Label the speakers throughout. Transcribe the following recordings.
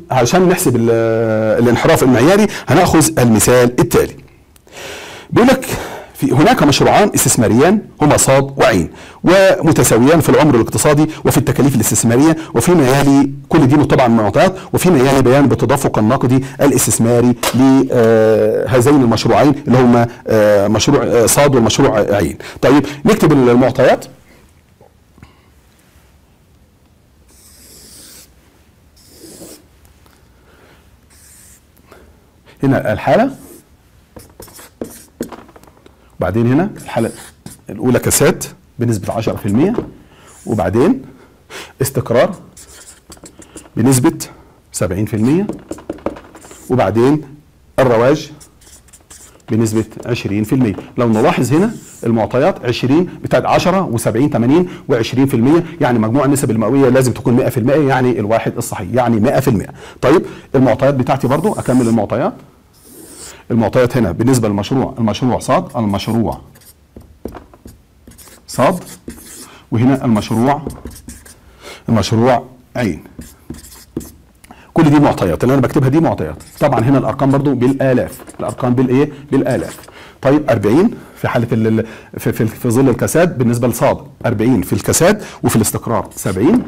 Speaker 1: عشان نحسب ال- الانحراف المعياري هناخذ المثال التالي بيقول لك في هناك مشروعان استثماريان هما صاد وعين ومتساويان في العمر الاقتصادي وفي التكاليف الاستثماريه وفيما يلي كل دي طبعا معطيات وفيما يلي بيان بالتدفق النقدي الاستثماري لهذين المشروعين اللي هما آه، مشروع آه، صاد والمشروع عين. طيب نكتب المعطيات هنا الحاله وبعدين هنا الحالة الأولى كسات بنسبة 10% وبعدين استقرار بنسبة 70% وبعدين الرواج بنسبة 20% لو نلاحظ هنا المعطيات 20 بتاعت 10 و70 80 و20% يعني مجموع النسب المئوية لازم تكون 100% يعني الواحد الصحيح يعني 100% طيب المعطيات بتاعتي برضو أكمل المعطيات المعطيات هنا بالنسبه للمشروع المشروع صاد المشروع صاد وهنا المشروع المشروع عين كل دي معطيات اللي انا بكتبها دي معطيات طبعا هنا الارقام برضو بالالاف الارقام بالايه بالالاف طيب 40 في حاله ال- ال- في, في, في ظل الكساد بالنسبه لصاد 40 في الكساد وفي الاستقرار 70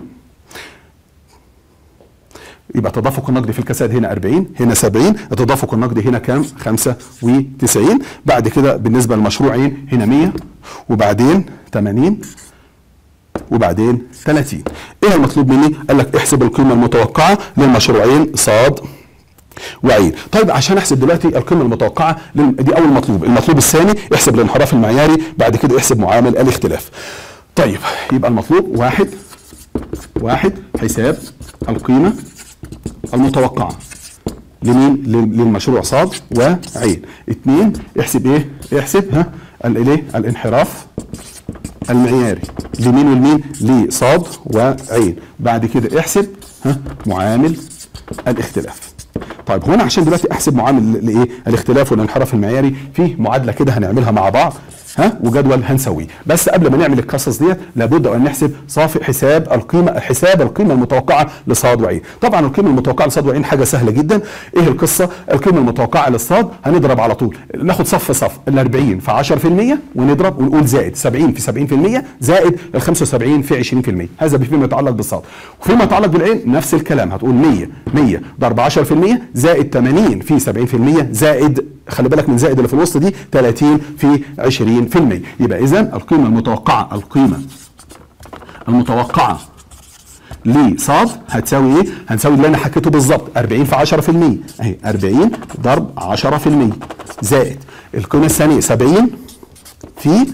Speaker 1: يبقى التدفق النقدي في الكساد هنا 40 هنا 70 التدفق النقدي هنا كام 95 بعد كده بالنسبه للمشروعين هنا 100 وبعدين 80 وبعدين 30 ايه المطلوب مني قال لك احسب القيمه المتوقعه للمشروعين صاد وعين طيب عشان احسب دلوقتي القيمه المتوقعه لل- دي اول مطلوب المطلوب الثاني احسب الانحراف المعياري بعد كده احسب معامل الاختلاف طيب يبقى المطلوب واحد واحد حساب القيمه المتوقعة لمين؟ لل- للمشروع صاد وعين. اثنين احسب ايه؟ احسب ها الايه؟ الانحراف المعياري لمين والمين؟ لصاد وعين. بعد كده احسب ها معامل الاختلاف. طيب هنا عشان دلوقتي احسب معامل لايه؟ الاختلاف والانحراف المعياري في معادله كده هنعملها مع بعض ها وجدول هنسويه بس قبل ما نعمل القصص ديت لابد ان نحسب صافي حساب القيمه حساب القيمه المتوقعه لصاد وعين طبعا القيمه المتوقعه لصاد وعين حاجه سهله جدا ايه القصه القيمه المتوقعه للصاد هنضرب على طول ناخد صف صف ال 40 في 10% ونضرب ونقول زائد 70 في 70% زائد ال 75 في 20% هذا فيما يتعلق بالصاد وفيما يتعلق بالعين نفس الكلام هتقول 100 100 ضرب 10% زائد 80 في 70% زائد خلي بالك من زائد اللي في الوسط دي 30 في 20% يبقى اذا القيمه المتوقعه القيمه المتوقعه لصاد هتساوي ايه؟ هنساوي اللي انا حكيته بالظبط 40 في 10% اهي 40 ضرب 10% زائد القيمه الثانيه 70 في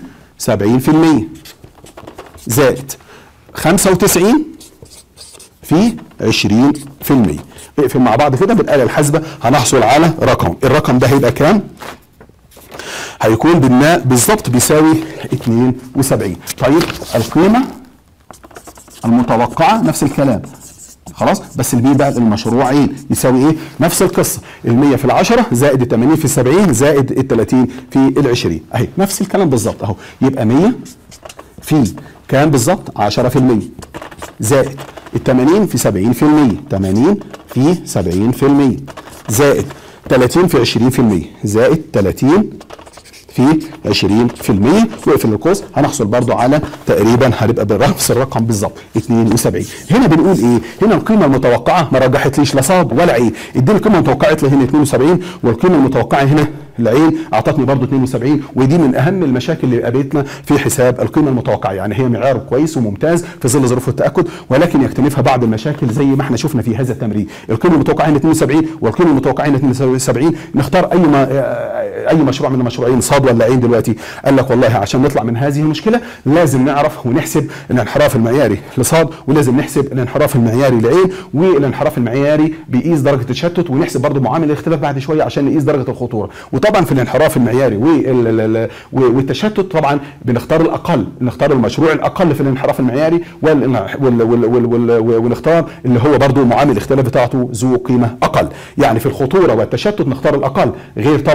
Speaker 1: 70% زائد 95 في 20% اقفل مع بعض كده بالآلة الحاسبة هنحصل على رقم الرقم ده هيبقى كام هيكون بالنا بالظبط بيساوي 72 طيب القيمة المتوقعة نفس الكلام خلاص بس المين بقى المشروعين يساوي ايه نفس القصه ال100 في العشرة زائد ال80 في السبعين زائد ال30 في ال20 اهي نفس الكلام بالظبط اهو يبقى 100 في كام بالظبط 10% زائد ال 80 في 70% 80 في 70% زائد 30 في 20% زائد 30 في 20% واقفل القوس هنحصل برضو على تقريبا هنبقى بنفس الرقم بالظبط 72 هنا بنقول ايه هنا القيمه المتوقعه ما رجحتليش لا صاد ولا عين اديني القيمه المتوقعه لي هنا 72 والقيمه المتوقعه هنا العين اعطتني برضو 72 ودي من اهم المشاكل اللي قابلتنا في حساب القيمه المتوقعه يعني هي معيار كويس وممتاز في ظل ظروف التاكد ولكن يكتنفها بعض المشاكل زي ما احنا شفنا في هذا التمرين القيمه المتوقعه هنا 72 والقيمه المتوقعه هنا 72 نختار اي ما اي مشروع من المشروعين صاد ولا عين دلوقتي قال لك والله عشان نطلع من هذه المشكله لازم نعرف ونحسب الانحراف المعياري لصاد ولازم نحسب الانحراف المعياري لعين والانحراف المعياري بيقيس درجه التشتت ونحسب برضه معامل الاختلاف بعد شويه عشان نقيس درجه الخطوره وطبعا في الانحراف المعياري وال- والتشتت طبعا بنختار الاقل نختار المشروع الاقل في الانحراف المعياري وال- وال- وال- وال- وال- ونختار اللي هو برضه معامل الاختلاف بتاعته ذو قيمه اقل يعني في الخطوره والتشتت نختار الاقل غير طبعا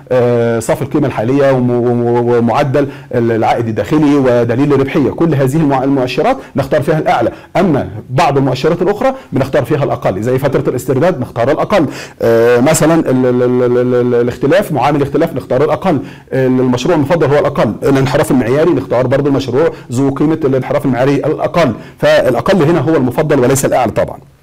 Speaker 1: آه، صافي القيمه الحاليه وم- وم- ومعدل العائد الداخلي ودليل الربحيه كل هذه المع- المؤشرات نختار فيها الاعلى اما بعض المؤشرات الاخرى بنختار فيها الاقل زي فتره الاسترداد نختار الاقل آه، مثلا ال- ال- ال- ال- ال- الاختلاف معامل الاختلاف نختار الاقل المشروع المفضل هو الاقل الانحراف المعياري نختار برضو المشروع ذو قيمه الانحراف المعياري الاقل فالاقل هنا هو المفضل وليس الاعلى طبعا